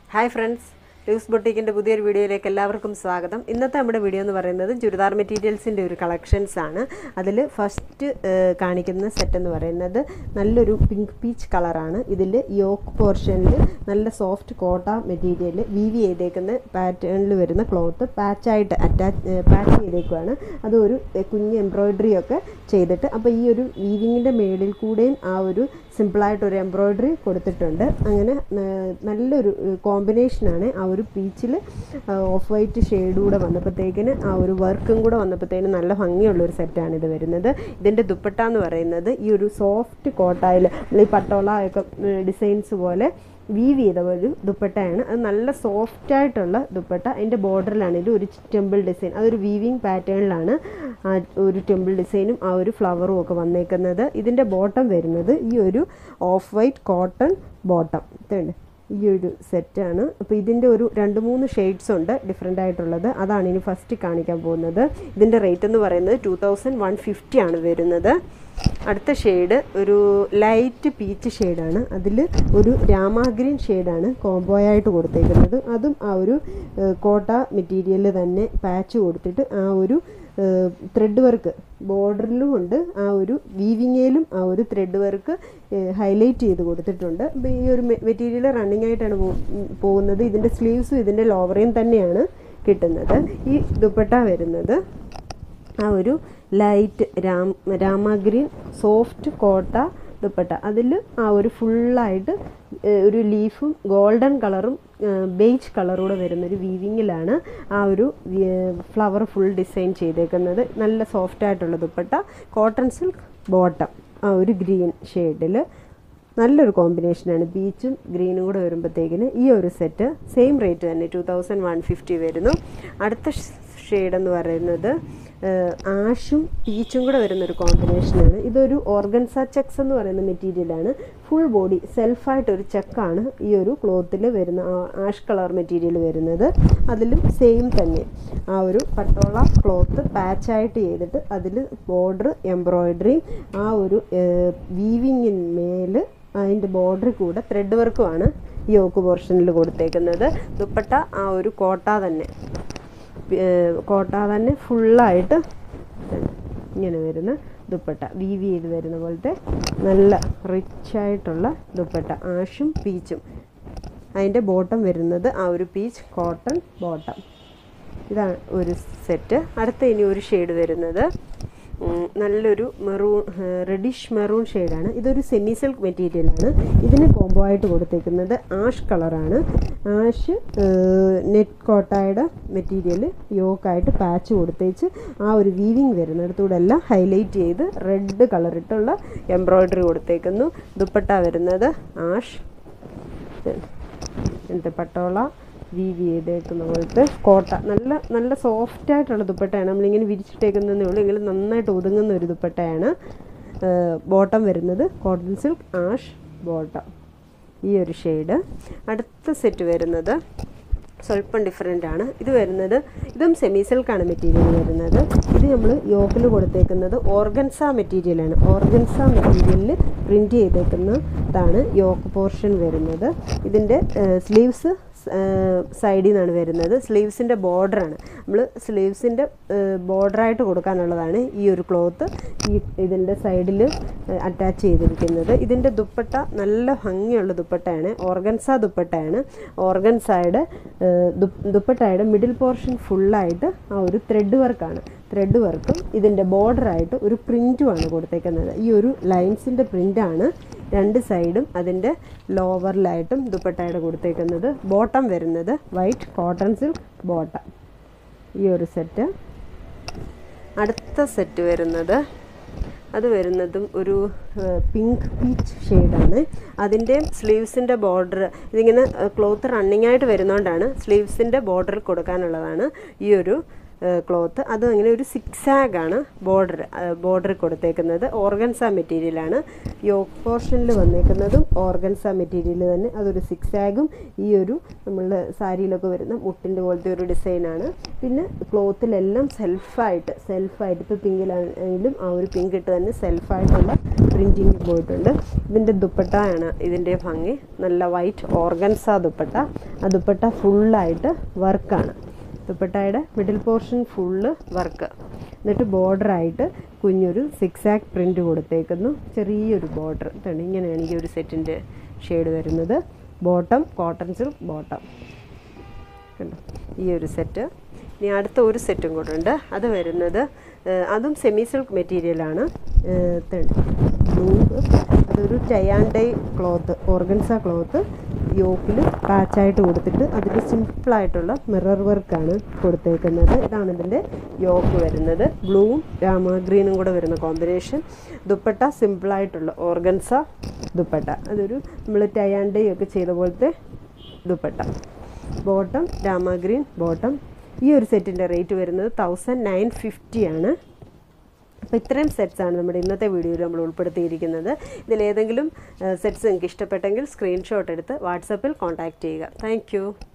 hi friends loose ബൊട്ടിക്കിൻ്റെ പുതിയൊരു വീഡിയോയിലേക്ക് എല്ലാവർക്കും സ്വാഗതം ഇന്നത്തെ നമ്മുടെ വീഡിയോ എന്ന് പറയുന്നത് ചുരിദാർ മെറ്റീരിയൽസിൻ്റെ ഒരു കളക്ഷൻസ് ആണ് അതിൽ ഫസ്റ്റ് കാണിക്കുന്ന സെറ്റ് എന്ന് പറയുന്നത് നല്ലൊരു പിങ്ക് പീച്ച് കളറാണ് ഇതിൽ യോക്ക് പോർഷനിൽ നല്ല സോഫ്റ്റ് കോട്ട മെറ്റീരിയൽ വീവി ചെയ്തേക്കുന്ന പാറ്റേണിൽ വരുന്ന ക്ലോത്ത് പാച്ചായിട്ട് അറ്റാച്ച് പാച്ച് ചെയ്തേക്കുവാണ് അത് ഒരു എ, കുഞ്ഞ് എംബ്രോയ്ഡറി ഒക്കെ ചെയ്തിട്ട് അപ്പോൾ ഈ ഒരു വീവിങ്ങിൻ്റെ മേളിൽ കൂടെയും ആ ഒരു സിമ്പിളായിട്ടൊരു എംബ്രോയ്ഡറി കൊടുത്തിട്ടുണ്ട് അങ്ങനെ ന- നല്ലൊരു കോമ്പിനേഷനാണ് ആ ഒരു പീച്ചിൽ ഓഫ് വൈറ്റ് ഷെയ്ഡ് കൂടെ വന്നപ്പോഴത്തേക്കിന് ആ ഒരു വർക്കും കൂടെ വന്നപ്പോഴത്തേന് നല്ല ഭംഗിയുള്ള ഒരു സെറ്റാണ് ഇത് വരുന്നത് ഇതിൻ്റെ ദുപ്പട്ട എന്ന് പറയുന്നത് ഈ ഒരു സോഫ്റ്റ് കോട്ടായിൽ ഈ പട്ടോള ഒക്കെ ഡിസൈൻസ് പോലെ വീവ് ചെയ്ത ഒരു ദുപ്പട്ടയാണ് അത് നല്ല സോഫ്റ്റ് ആയിട്ടുള്ള ദുപ്പട്ട അതിൻ്റെ ബോർഡറിലാണെങ്കിൽ ഒരു ടെമ്പിൾ ഡിസൈൻ അതൊരു വീവിങ് പാറ്റേണിലാണ് ആ ഒരു ടെമ്പിൾ ഡിസൈനും ആ ഒരു ഫ്ലവറും ഒക്കെ വന്നേക്കുന്നത് ഇതിൻ്റെ ബോട്ടം വരുന്നത് ഈ ഒരു ഓഫ് വൈറ്റ് കോട്ടൺ ബോട്ടം ഇതുണ്ട് ഈ ഒരു സെറ്റാണ് അപ്പോൾ ഇതിൻ്റെ ഒരു രണ്ട് മൂന്ന് ഷെയ്ഡ്സ് ഉണ്ട് ഡിഫറെൻ്റ് ആയിട്ടുള്ളത് അതാണ് ഇനി ഫസ്റ്റ് കാണിക്കാൻ പോകുന്നത് ഇതിൻ്റെ റേറ്റ് എന്ന് പറയുന്നത് ടു തൗസൻഡ് വൺ ഫിഫ്റ്റി ആണ് വരുന്നത് അടുത്ത ഷെയ്ഡ് ഒരു ലൈറ്റ് പീച്ച് ഷെയ്ഡാണ് അതിൽ ഒരു രാമാഗ്രീൻ ഷെയ്ഡാണ് കോംബോ ആയിട്ട് കൊടുത്തേക്കുന്നത് അതും ആ ഒരു ഏഹ്, കോട്ട മെറ്റീരിയൽ തന്നെ പാച്ച് കൊടുത്തിട്ട് ആ ഒരു ത്രെഡ് വർക്ക് ബോർഡറിലും ഉണ്ട് ആ ഒരു വീവിങ്ങയിലും ആ ഒരു ത്രെഡ് വർക്ക് ഹൈലൈറ്റ് ചെയ്ത് കൊടുത്തിട്ടുണ്ട് അപ്പോൾ ഈ ഒരു മെറ്റീരിയൽ റണ്ണിങ് ആയിട്ടാണ് പോ- ഉം, പോകുന്നത് ഇതിൻ്റെ സ്ലീവ്സും ഇതിൻ്റെ ലോവറയും തന്നെയാണ് കിട്ടുന്നത് ഈ ദുപ്പട്ട വരുന്നത് ആ ഒരു ലൈറ്റ് രാം രാമഗ്രീൻ സോഫ്റ്റ് കോട്ട ദുപ്പട്ട അതിൽ ആ ഒരു ഫുള്ളായിട്ട് ഒരു ലീഫും ഗോൾഡൻ കളറും ബേജ് കളറൂടെ വരുന്ന ഒരു വീവിങ്ങിലാണ് ആ ഒരു ഫ്ലവർ ഫുൾ ഡിസൈൻ ചെയ്തേക്കുന്നത് നല്ല സോഫ്റ്റ് ആയിട്ടുള്ള ദുപ്പട്ട കോട്ടൺ സിൽക്ക് ബോട്ടം ആ ഒരു ഗ്രീൻ ഷെയ്ഡിൽ നല്ലൊരു കോമ്പിനേഷനാണ് ബീച്ചും ഗ്രീനും കൂടെ വരുമ്പോഴത്തേക്കിന് ഈ ഒരു സെറ്റ് സെയിം റേറ്റ് തന്നെ ടു തൗസൻഡ് വൺ ഫിഫ്റ്റി വരുന്നു അടുത്ത ഷെയ്ഡ് എന്ന് പറയുന്നത് ഏഹ്, ആഷും പീച്ചും കൂടെ വരുന്നൊരു കോമ്പിനേഷനാണ് ഇതൊരു ഓർഗൻസ ചെക്സ് എന്ന് പറയുന്ന മെറ്റീരിയലാണ് ഫുൾ ബോഡി സെൽഫായിട്ട് ഒരു ചെക്കാണ് ഈ ഒരു ക്ലോത്തിൽ വരുന്ന ആ- ആഷ് കളർ മെറ്റീരിയൽ വരുന്നത് അതിലും സെയിം തന്നെ ആ ഒരു പട്ടോള ക്ലോത്ത് പാച്ചായിട്ട് ചെയ്തിട്ട് അതിൽ ബോർഡർ എംബ്രോയ്ഡറി ആ ഒരു വീവിങ്ങിന്മേൽ അതിൻ്റെ ബോർഡർ കൂടെ ത്രെഡ് വർക്കുമാണ് ഈ യോക്ക് പോർഷനിൽ കൊടുത്തേക്കുന്നത് ദുപ്പട്ട ആ ഒരു കോട്ട തന്നെ ഏഹ് കോട്ട തന്നെ ഫുള്ളായിട്ട് ഇങ്ങനെ വരുന്ന ദുപ്പട്ട വീവി ചെയ്ത് വരുന്ന പോലത്തെ നല്ല റിച്ച് ആയിട്ടുള്ള ദുപ്പട്ട ആഷും പീച്ചും അതിൻ്റെ ബോട്ടം വരുന്നത് ആ ഒരു പീച്ച് കോട്ടൺ ബോട്ടം ഇതാണ് ഒരു സെറ്റ് അടുത്ത ഇനി ഒരു ഷെയ്ഡ് വരുന്നത് ഉം, നല്ലൊരു മെറൂൺ റെഡിഷ് മെറൂൺ ഷെയ്ഡാണ് ഇതൊരു സെമി സിൽക്ക് മെറ്റീരിയലാണ് ഇതിന് കോംബോ ആയിട്ട് കൊടുത്തേക്കുന്നത് ആഷ് കളറാണ് ആഷ് നെറ്റ് കോട്ടായുടെ മെറ്റീരിയൽ യോക്കായിട്ട് പാച്ച് കൊടുത്തേച്ച് ആ ഒരു വീവിങ് വരുന്നിടത്തൂടെ എല്ലാം ഹൈലൈറ്റ് ചെയ്ത് റെഡ് കളറിട്ടുള്ള എംബ്രോയ്ഡറി കൊടുത്തേക്കുന്നു ദുപ്പട്ട വരുന്നത് ആഷ് എന്നിട്ട് പട്ടോള വീവി ചെയ്തേക്കുന്ന പോലത്തെ കോട്ട നല്ല നല്ല സോഫ്റ്റ് ആയിട്ടുള്ള ദുപ്പട്ടയാണ് നമ്മളിങ്ങനെ വിരിച്ചിട്ടേക്കുന്നതേ ഉള്ളൂ എങ്കിലും നന്നായിട്ട് ഒതുങ്ങുന്ന ഒരു ദുപ്പട്ടയാണ് ബോട്ടം വരുന്നത് കോട്ടൺ സിൽക്ക് ആഷ് ബോട്ടം ഈ ഒരു ഷെയ്ഡ് അടുത്ത സെറ്റ് വരുന്നത് സ്വല്പം ഡിഫറെൻ്റ് ആണ് ഇത് വരുന്നത് ഇതും സെമി സിൽക്കാണ് മെറ്റീരിയൽ വരുന്നത് ഇത് നമ്മൾ യോക്കിൽ കൊടുത്തേക്കുന്നത് ഓർഗൻസ മെറ്റീരിയലാണ് ഓർഗൻസ മെറ്റീരിയലിൽ പ്രിൻറ്റ് ചെയ്തേക്കുന്നതാണ് യോക്ക് പോർഷൻ വരുന്നത് ഇതിൻ്റെ സ്ലീവ്സ് സൈഡിൽ നിന്നാണ് വരുന്നത് സ്ലീവ്സിൻ്റെ ബോർഡറാണ് നമ്മൾ സ്ലീവ്സിൻ്റെ ബോർഡറായിട്ട് കൊടുക്കാനുള്ളതാണ് ഈ ഒരു ക്ലോത്ത് ഈ ഇതിൻ്റെ സൈഡിൽ അറ്റാച്ച് ചെയ്തിരിക്കുന്നത് ഇതിൻ്റെ ദുപ്പട്ട നല്ല ഭംഗിയുള്ള ദുപ്പട്ടയാണ് ഓർഗൻസ ദുപ്പട്ടയാണ് ഓർഗൻസയുടെ ദുപ്പട്ടയുടെ മിഡിൽ പോർഷൻ ഫുള്ളായിട്ട് ആ ഒരു ത്രെഡ് വർക്കാണ് ത്രെഡ് വർക്കും ഇതിൻ്റെ ബോർഡറായിട്ട് ഒരു പ്രിൻറ്റുമാണ് കൊടുത്തേക്കുന്നത് ഈ ഒരു ലൈൻസിൻ്റെ പ്രിൻ്റാണ് രണ്ട് സൈഡും അതിൻ്റെ ലോവറിലായിട്ടും ദുപ്പട്ടയുടെ കൊടുത്തേക്കുന്നത് ബോട്ടം വരുന്നത് വൈറ്റ് കോട്ടൺ സിൽക്ക് ബോട്ടം ഈ ഒരു സെറ്റ് അടുത്ത സെറ്റ് വരുന്നത് അത് വരുന്നതും ഒരു പിങ്ക് പീച്ച് ഷെയ്ഡാണ് അതിൻ്റെ സ്ലീവ്സിൻ്റെ ബോർഡർ ഇതിങ്ങനെ ക്ലോത്ത് റണ്ണിങ് ആയിട്ട് വരുന്നതുകൊണ്ടാണ് സ്ലീവ്സിൻ്റെ ബോർഡർ കൊടുക്കാനുള്ളതാണ് ഈ ഒരു ക്ലോത്ത് അത് അങ്ങനെ ഒരു സിക്സ് ആണ് ബോർഡർ ബോർഡർ കൊടുത്തേക്കുന്നത് ഓർഗൻസ മെറ്റീരിയലാണ് യോക്ക് പോർഷനിൽ വന്നേക്കുന്നതും ഓർഗൻസ മെറ്റീരിയൽ തന്നെ അതൊരു സിക്സ് ആഗും ഈ ഒരു നമ്മളുടെ സാരിയിലൊക്കെ വരുന്ന മുട്ടിൻ്റെ പോലത്തെ ഒരു ഡിസൈനാണ് പിന്നെ ക്ലോത്തിലെല്ലാം സെൽഫായിട്ട് സെൽഫായിട്ട് ഇപ്പോൾ പിങ്കിലാണെങ്കിലും ആ ഒരു പിങ്ക് ഇട്ട് തന്നെ സെൽഫായിട്ടുള്ള പ്രിൻറ്റിങ് പോയിട്ടുണ്ട് ഇതിൻ്റെ ദുപ്പട്ടയാണ് ഇതിൻ്റെ ഭംഗി നല്ല വൈറ്റ് ഓർഗൻസ ദുപ്പട്ട ആ ദുപ്പട്ട ഫുള്ളായിട്ട് വർക്കാണ് ദുപ്പട്ടയുടെ മിഡിൽ പോർഷൻ ഫുള്ള് വർക്ക് എന്നിട്ട് ബോർഡറായിട്ട് കുഞ്ഞൊരു സിക്സ് ആക്ക് പ്രിൻ്റ് കൊടുത്തേക്കുന്നു ചെറിയൊരു ബോർഡർ ഇതാണ് ഇങ്ങനെയാണ് ഈ ഒരു സെറ്റിൻ്റെ ഷെയ്ഡ് വരുന്നത് ബോട്ടം കോട്ടൺ സിൽക്ക് ബോട്ടം കണ്ടോ ഈ ഒരു സെറ്റ് ഇനി അടുത്ത ഒരു സെറ്റും കൂടെ ഉണ്ട് അത് വരുന്നത് ഏഹ്, അതും സെമി സിൽക്ക് മെറ്റീരിയലാണ് ബ്ലൂ അതൊരു ടയാൻഡൈ ക്ലോത്ത് ഓർഗൻസ ക്ലോത്ത് യോക്കിൽ പാച്ചായിട്ട് കൊടുത്തിട്ട് അതിൽ സിമ്പിളായിട്ടുള്ള മിറർ വർക്കാണ് കൊടുത്തേക്കുന്നത് ഇതാണ് ഇതിൻ്റെ യോക്ക് വരുന്നത് ബ്ലൂവും രാമ ഗ്രീനും കൂടെ വരുന്ന കോമ്പിനേഷൻ ദുപ്പട്ട സിമ്പിളായിട്ടുള്ള ഓർഗൻസ ദുപ്പട്ട അതൊരു നമ്മൾ ടയാൻഡൈ ഒക്കെ ചെയ്ത പോലത്തെ dupatta bottom Rama green bottom ഈ ഒരു സെറ്റിൻ്റെ റേറ്റ് വരുന്നത് തൗസൻഡ് നയൻ ഫിഫ്റ്റി ആണ് അപ്പോൾ ഇത്രയും സെറ്റ്സാണ് നമ്മുടെ ഇന്നത്തെ വീഡിയോയിൽ നമ്മൾ ഉൾപ്പെടുത്തിയിരിക്കുന്നത് ഇതിലേതെങ്കിലും സെറ്റ്സ് നിങ്ങൾക്ക് ഇഷ്ടപ്പെട്ടെങ്കിൽ സ്ക്രീൻഷോട്ട് എടുത്ത് വാട്സപ്പിൽ കോൺടാക്റ്റ് ചെയ്യുക താങ്ക്